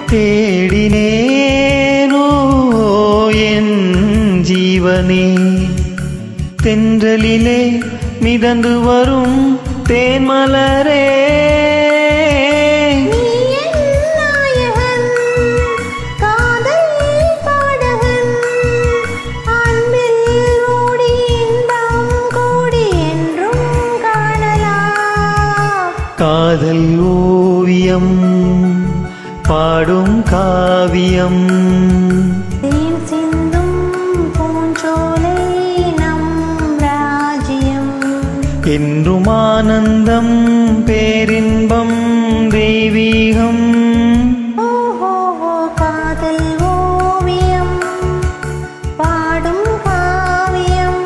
தேடினேனோ என் ஜீவனே தென்றலிலே மிதந்து வரும் தேன்மலரே நீ என் நாயகன் காதல் பாடகன் அன்பில் ஓடி இன்பம் கூடி என்றும் காணலாம் காதல் ஓவியம் பாடும் காவியம் தேன் சிந்தும் பூஞ்சோலை நம் ராஜ்யம் என்றும் ஆனந்தம் பேரின்பம் தெய்வீகம் ஓஹோ காதல் ஓவியம் பாடும் காவியம்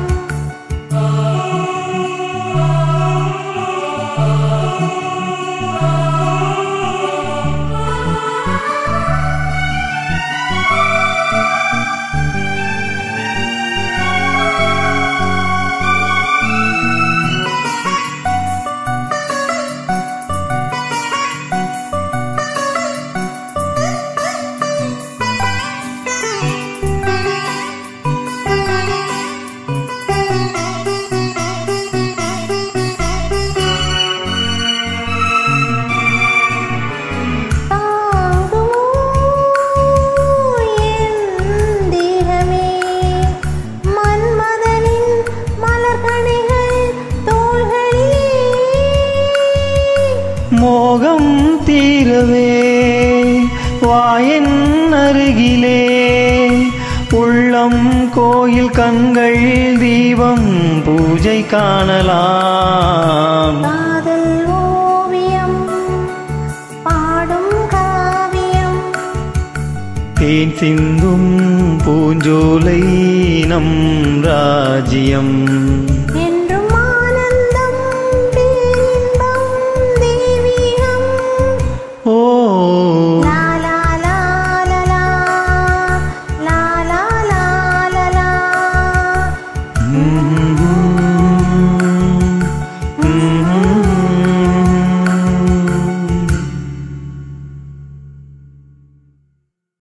தாங்குமோ என் தேகமே மன்மதனின் மலர்கணைகள் தோள்களிலே மோகம் தீரவே வாயன் அருகிலே உள்ளம் கோயில் கண்கள் தீபம் பூஜை காணலாம் காதல் ஓவியம் பாடும் காவியம் தேன் சிந்தும் பூஞ்சோலை நம் ராஜ்யம்